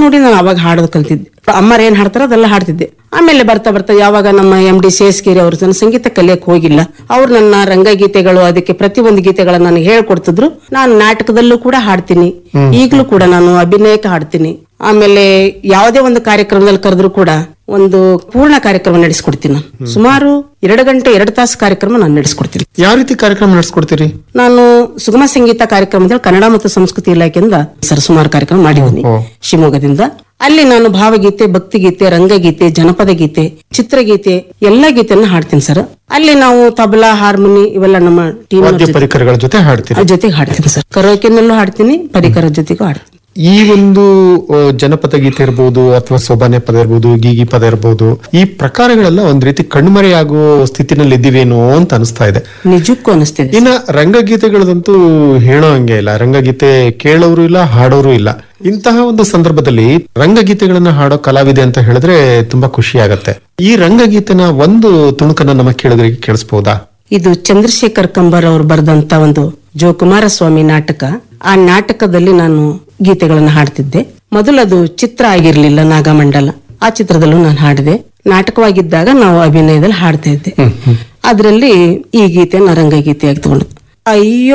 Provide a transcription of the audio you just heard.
ನೋಡಿ ನಾನು ಅವಾಗ ಹಾಡೋದು ಕಲ್ತಿದ್ದೆ ಅಮ್ಮರು ಏನ್ ಹಾಡ್ತಾರೋ ಅದೆಲ್ಲ ಹಾಡ್ತಿದ್ದೆ ಆಮೇಲೆ ಬರ್ತಾ ಬರ್ತಾ ಯಾವಾಗ ನಮ್ಮ ಎಂ ಡಿ ಸೇಸ್ಕೇರಿ ಅವರು ನನ್ನ ಸಂಗೀತ ಕಲಿಯಕ್ ಹೋಗಿಲ್ಲ ಅವ್ರು ನನ್ನ ರಂಗಗೀತೆಗಳು ಅದಕ್ಕೆ ಪ್ರತಿಯೊಂದು ಗೀತೆಗಳನ್ನ ನನಗೆ ಹೇಳ್ಕೊಡ್ತಿದ್ರು ನಾನು ನಾಟಕದಲ್ಲೂ ಕೂಡ ಹಾಡ್ತೀನಿ ಈಗಲೂ ಕೂಡ ನಾನು ಅಭಿನಯಕ್ಕೆ ಹಾಡ್ತೀನಿ ಆಮೇಲೆ ಯಾವುದೇ ಒಂದು ಕಾರ್ಯಕ್ರಮದಲ್ಲಿ ಕರೆದ್ರು ಕೂಡ ಒಂದು ಪೂರ್ಣ ಕಾರ್ಯಕ್ರಮ ನಡೆಸ್ಕೊಡ್ತೀನಿ ನಾನು ಸುಮಾರು ಎರಡು ಗಂಟೆ ಎರಡು ತಾಸು ಕಾರ್ಯಕ್ರಮ ನಾನು ನಡೆಸ್ಕೊಡ್ತೀನಿ ಯಾವ ರೀತಿ ಕಾರ್ಯಕ್ರಮ ನಡೆಸ್ಕೊಡ್ತೀರಿ ನಾನು ಸುಗಮ ಸಂಗೀತ ಕಾರ್ಯಕ್ರಮದಲ್ಲಿ ಕನ್ನಡ ಮತ್ತು ಸಂಸ್ಕೃತಿ ಇಲಾಖೆಯಿಂದ ಸರ್ ಸುಮಾರು ಕಾರ್ಯಕ್ರಮ ಮಾಡಿದ್ದೀನಿ ಶಿವಮೊಗ್ಗದಿಂದ ಅಲ್ಲಿ ನಾನು ಭಾವಗೀತೆ ಭಕ್ತಿಗೀತೆ ರಂಗಗೀತೆ ಜನಪದ ಗೀತೆ ಚಿತ್ರಗೀತೆ ಎಲ್ಲಾ ಗೀತೆಯನ್ನ ಹಾಡ್ತೀನಿ ಸರ್ ಅಲ್ಲಿ ನಾವು ತಬಲಾ ಹಾರ್ಮೋನಿ ಇವೆಲ್ಲ ನಮ್ಮ ಟೀಮ್ ವಾದ್ಯ ಪರಿಕರಗಳ ಜೊತೆ ಹಾಡ್ತೀರಿ ಜೊತೆಗೆ ಹಾಡ್ತೀನಿ ಸರ್ ಕರೋಕೆನಲ್ಲೂ ಹಾಡ್ತೀನಿ ಪರಿಕರ ಜೊತೆಗೂ ಹಾಡ್ತೀನಿ ಈ ಒಂದು ಆ, ಜನಪದ ಗೀತೆ ಇರ್ಬೋದು ಅಥವಾ ಸೋಬಾನೆ ಪದ ಇರ್ಬೋದು ಗೀಗಿ ಪದ ಇರ್ಬೋದು ಈ ಪ್ರಕಾರಗಳೆಲ್ಲ ಒಂದ್ ರೀತಿ ಕಣ್ಮರೆಯಾಗುವ ಸ್ಥಿತಿನಲ್ಲಿ ಇದ್ದೀವೇನೋ ಅಂತ ಅನಿಸ್ತಾ ಇದೆ ನಿಜಕ್ಕೂ ಅನಿಸ್ತಿದೆ ಇನ್ನ ರಂಗಗೀತೆಗಳದಂತೂ ಹೇಳೋ ಹಂಗೆ ಇಲ್ಲ ರಂಗಗೀತೆ ಕೇಳೋರು ಇಲ್ಲ ಹಾಡೋರು ಇಲ್ಲ ಇಂತಹ ಒಂದು ಸಂದರ್ಭದಲ್ಲಿ ರಂಗಗೀತೆಗಳನ್ನ ಹಾಡೋ ಕಲಾವಿದೆ ಅಂತ ಹೇಳಿದ್ರೆ ತುಂಬಾ ಖುಷಿ ಆಗತ್ತೆ ಈ ರಂಗಗೀತೆನ ಒಂದು ತುಣುಕನ್ನ ನಮ್ಮ ಕೇಳಿದ್ರಿಗೆ ಕೇಳಿಸ್ಬೋದಾ ಇದು ಚಂದ್ರಶೇಖರ್ ಕಂಬರ್ ಅವರು ಬರೆದಂತ ಒಂದು ಜೋ ಕುಮಾರಸ್ವಾಮಿ ನಾಟಕ ಆ ನಾಟಕದಲ್ಲಿ ನಾನು ಗೀತೆಗಳನ್ನು ಹಾಡ್ತಿದ್ದೆ ಮೊದಲದು ಚಿತ್ರ ಆಗಿರ್ಲಿಲ್ಲ ನಾಗಮಂಡಲ ಆ ಚಿತ್ರದಲ್ಲೂ ನಾನು ಹಾಡಿದೆ ನಾಟಕವಾಗಿದ್ದಾಗ ನಾವು ಅಭಿನಯದಲ್ಲಿ ಹಾಡ್ತಾ ಇದ್ದೆ ಅದರಲ್ಲಿ ಈ ಗೀತೆಯನ್ನು ರಂಗಗೀತೆಯಾಗಿ ತಗೊಂಡು ಅಯ್ಯೋ